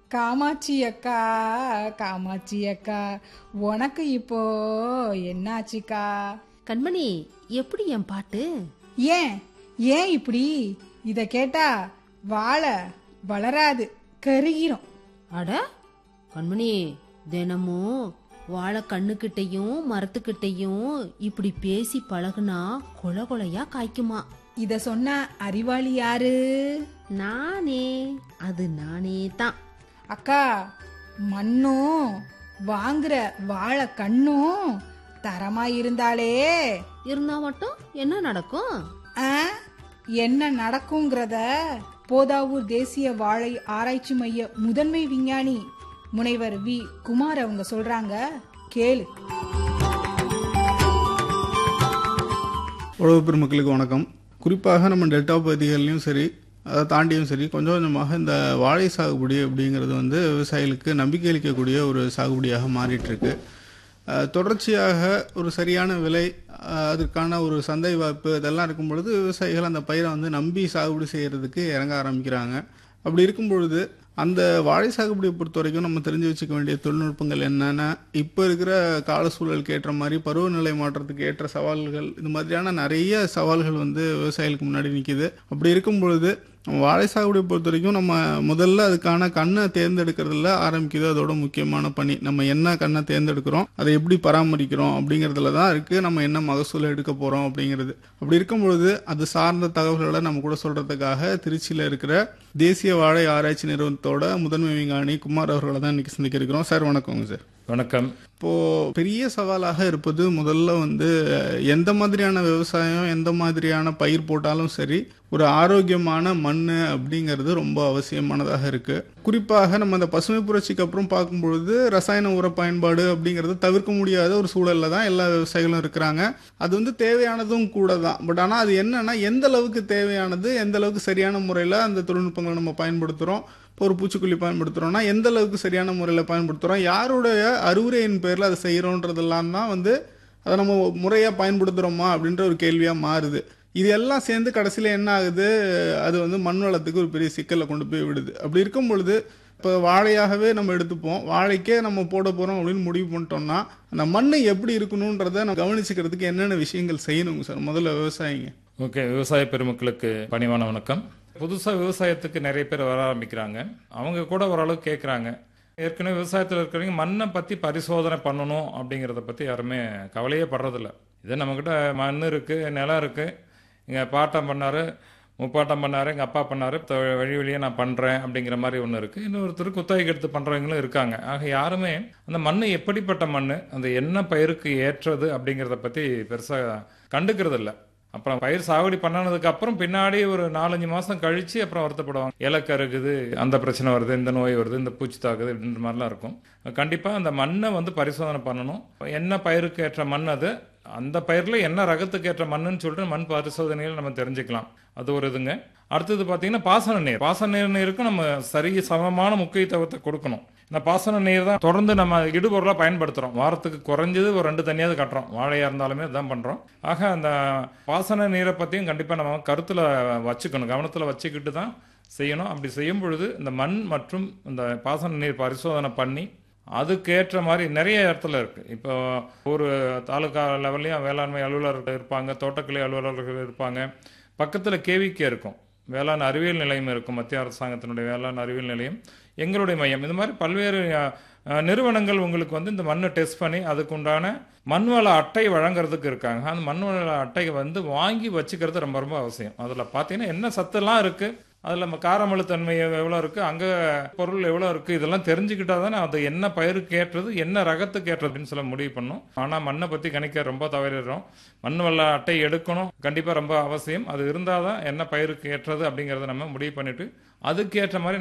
காமாட்சி அக்கா காமாட்சி அக்கா உனக்கு இப்போ என்னாச்சுக்கா கண்மணி எப்படி என் பாட்டு ஏன் ஏன் இப்படி இத கேட்டா வாழை வளராது கருகிரும் அட கண்மணி தினமும் வாழை கண்ணுக்கிட்டையும் மரத்துக்கிட்டையும் இப்படி பேசி பழகுனா கொல கொலையா காய்க்குமா இத சொன்ன அறிவாளி யாரு நானே அது நானே தான் அக்கா மண்ணும் வாங்குற வாழை கண்ணும் தரமா இருந்தாலே இருந்தா மட்டும் என்ன நடக்கும் ஆ, என்ன நடக்குங்கிறத போதாவூர் தேசிய வாழை ஆராய்ச்சி மைய முதன்மை விஞ்ஞானி முனைவர் வி குமார் அவங்க சொல்றாங்க கேளு உழவு பெருமக்களுக்கு வணக்கம் குறிப்பாக நம்ம டெல்டா பகுதிகள்லையும் சரி அதை தாண்டியும் சரி கொஞ்சம் கொஞ்சமாக இந்த வாழை சாகுபடி அப்படிங்கிறது வந்து விவசாயிகளுக்கு நம்பிக்கை அளிக்கக்கூடிய ஒரு சாகுபடியாக மாறிட்டு இருக்கு அஹ், தொடர்ச்சியாக ஒரு சரியான விலை அஹ், அதற்கான ஒரு சந்தை வாய்ப்பு இதெல்லாம் இருக்கும் பொழுது விவசாயிகள் அந்த பயிரை வந்து நம்பி சாகுபடி செய்கிறதுக்கு இறங்க ஆரம்பிக்கிறாங்க அப்படி இருக்கும் பொழுது அந்த வாழை சாகுபடியை பொறுத்த வரைக்கும் நம்ம தெரிஞ்சு வச்சுக்க வேண்டிய தொழில்நுட்பங்கள் என்னென்னா இப்போ இருக்கிற கால சூழலுக்கு ஏற்ற மாதிரி பருவநிலை மாற்றத்துக்கு ஏற்ற சவால்கள் இது மாதிரியான நிறைய சவால்கள் வந்து விவசாயிகளுக்கு முன்னாடி நிற்கிது அப்படி இருக்கும் பொழுது நம்ம வாழை சாகுபடியை பொறுத்த வரைக்கும் நம்ம முதல்ல அதுக்கான கண்ணை தேர்ந்தெடுக்கிறதுல ஆரம்பிக்குது அதோட முக்கியமான பணி நம்ம என்ன கண்ணை தேர்ந்தெடுக்கிறோம் அதை எப்படி பராமரிக்கிறோம் அப்படிங்கிறதுல தான் இருக்குது நம்ம என்ன மகசூலை எடுக்க போகிறோம் அப்படிங்கிறது அப்படி இருக்கும் பொழுது அது சார்ந்த தகவல்களை நம்ம கூட சொல்கிறதுக்காக திருச்சியில் இருக்கிற தேசிய வாழை ஆராய்ச்சி நிறுவனத்தோட முதன்மை விஞ்ஞானி குமார் அவர்களை தான் இன்னைக்கு சந்திக்க இருக்கிறோம் சார் வணக்கங்க சார் வணக்கம் இப்போ பெரிய சவாலாக இருப்பது முதல்ல வந்து எந்த மாதிரியான விவசாயம் எந்த மாதிரியான பயிர் போட்டாலும் சரி ஒரு ஆரோக்கியமான மண் அப்படிங்கிறது ரொம்ப அவசியமானதாக இருக்கு குறிப்பாக நம்ம அந்த பசுமை புரட்சிக்கு அப்புறம் பார்க்கும்பொழுது ரசாயன உர பயன்பாடு அப்படிங்கிறது தவிர்க்க முடியாத ஒரு சூழல்ல தான் எல்லா விவசாயிகளும் இருக்கிறாங்க அது வந்து தேவையானதும் கூட தான் பட் ஆனால் அது என்னன்னா எந்த அளவுக்கு தேவையானது எந்த அளவுக்கு சரியான முறையில் அந்த தொழில்நுட்பங்களை நம்ம பயன்படுத்துகிறோம் இப்போ ஒரு பூச்சிக்கொல்லி பயன்படுத்துகிறோம்னா எந்த அளவுக்கு சரியான முறையில் பயன்படுத்துகிறோம் யாருடைய அறிவுரையின் பேரில் அதை செய்கிறோன்றதெல்லாம் தான் வந்து அதை நம்ம முறையாக பயன்படுத்துகிறோமா அப்படின்ற ஒரு கேள்வியாக மாறுது இது எல்லாம் சேர்ந்து கடைசியில் என்ன ஆகுது அது வந்து மண் வளத்துக்கு ஒரு பெரிய சிக்கலை கொண்டு போய் விடுது அப்படி இருக்கும் பொழுது இப்போ வாழையாகவே நம்ம எடுத்துப்போம் வாழைக்கே நம்ம போட போகிறோம் அப்படின்னு முடிவு பண்ணிட்டோம்னா அந்த மண் எப்படி இருக்கணுன்றதை நம்ம கவனிச்சுக்கிறதுக்கு என்னென்ன விஷயங்கள் செய்யணுங்க சார் முதல்ல விவசாயிங்க ஓகே விவசாய பெருமக்களுக்கு பணிவான வணக்கம் புதுசாக விவசாயத்துக்கு நிறைய பேர் வர ஆரம்பிக்கிறாங்க அவங்க கூட ஓரளவு கேட்குறாங்க ஏற்கனவே விவசாயத்தில் இருக்கிறவங்க மண்ணை பற்றி பரிசோதனை பண்ணணும் அப்படிங்கிறத பற்றி யாருமே கவலையே படுறதில்ல இது நம்மக்கிட்ட மண் இருக்குது நிலம் இருக்குது எங்கள் பாட்டம் பண்ணார் முப்பாட்டம் பண்ணார் எங்கள் அப்பா பண்ணார் வழி வழியே நான் பண்ணுறேன் அப்படிங்கிற மாதிரி ஒன்று இருக்குது இன்னொருத்தர் குத்தகைக்கு எடுத்து பண்ணுறவங்களும் இருக்காங்க ஆக யாருமே அந்த மண் எப்படிப்பட்ட மண் அந்த என்ன பயிருக்கு ஏற்றது அப்படிங்கிறத பற்றி பெருசாக கண்டுக்கிறது இல்ல அப்புறம் பயிர் சாகுபடி பண்ணனதுக்கு அப்புறம் பின்னாடி ஒரு நாலஞ்சு மாசம் கழிச்சு அப்புறம் வருத்தப்படுவாங்க இலை கருகுது அந்த பிரச்சனை வருது இந்த நோய் வருது இந்த பூச்சி தாக்குது அப்படின்ற மாதிரிலாம் இருக்கும் கண்டிப்பா அந்த மண்ணை வந்து பரிசோதனை பண்ணணும் என்ன பயிருக்கு ஏற்ற மண் அது அந்த பயிரில் என்ன ரகத்துக்கு ஏற்ற மண்ணுன்னு சொல்லிட்டு மண் பரிசோதனையில் நம்ம தெரிஞ்சுக்கலாம் அது ஒரு இதுங்க அடுத்தது பார்த்தீங்கன்னா பாசன நீர் பாசன நீர் நீருக்கு நம்ம சரி சமமான முக்கியத்துவத்தை கொடுக்கணும் இந்த பாசன நீர் தான் தொடர்ந்து நம்ம இடுபொருளாக பயன்படுத்துகிறோம் வாரத்துக்கு குறைஞ்சது ஒரு ரெண்டு தண்ணியாவது கட்டுறோம் வாழையாக இருந்தாலுமே அதுதான் பண்ணுறோம் ஆக அந்த பாசன நீரை பற்றியும் கண்டிப்பாக நம்ம கருத்தில் வச்சுக்கணும் கவனத்தில் வச்சுக்கிட்டு தான் செய்யணும் அப்படி செய்யும் பொழுது இந்த மண் மற்றும் இந்த பாசன நீர் பரிசோதனை பண்ணி அதுக்கேற்ற மாதிரி நிறைய இடத்துல இருக்கு இப்போ ஒரு தாலுகா லெவல்லையும் வேளாண்மை அலுவலர்கள் இருப்பாங்க தோட்டக்கலை அலுவலர்கள் இருப்பாங்க பக்கத்தில் கேவிக்கே இருக்கும் வேளாண் அறிவியல் நிலையம் இருக்கும் மத்திய அரசாங்கத்தினுடைய வேளாண் அறிவியல் நிலையம் எங்களுடைய மையம் இந்த மாதிரி பல்வேறு அஹ், அஹ், நிறுவனங்கள் உங்களுக்கு வந்து இந்த மண்ணை டெஸ்ட் பண்ணி அதுக்குண்டான மண்வள அட்டை வழங்குறதுக்கு இருக்காங்க அந்த மண்வள அட்டையை வந்து வாங்கி வச்சுக்கிறது ரொம்ப ரொம்ப அவசியம் அதில் பார்த்தீங்கன்னா என்ன சத்தெல்லாம் இருக்குது அதில் நம்ம காரமழுத்தன்மை எவ்வளோ இருக்குது அங்கே பொருள் எவ்வளோ இருக்குது இதெல்லாம் தெரிஞ்சுக்கிட்டா தானே அது என்ன பயிருக்கு ஏற்றது என்ன ரகத்துக்கு ஏற்றது அப்படின்னு சொல்ல முடிவு பண்ணும் ஆனால் மண்ணை பற்றி கணிக்க ரொம்ப தவறிடுறோம் மண் வள அட்டை எடுக்கணும் கண்டிப்பாக ரொம்ப அவசியம் அது இருந்தால் தான் என்ன பயிருக்கு ஏற்றது அப்படிங்கிறத நம்ம முடிவு பண்ணிட்டு அதுக்கு ஏற்ற மாதிரி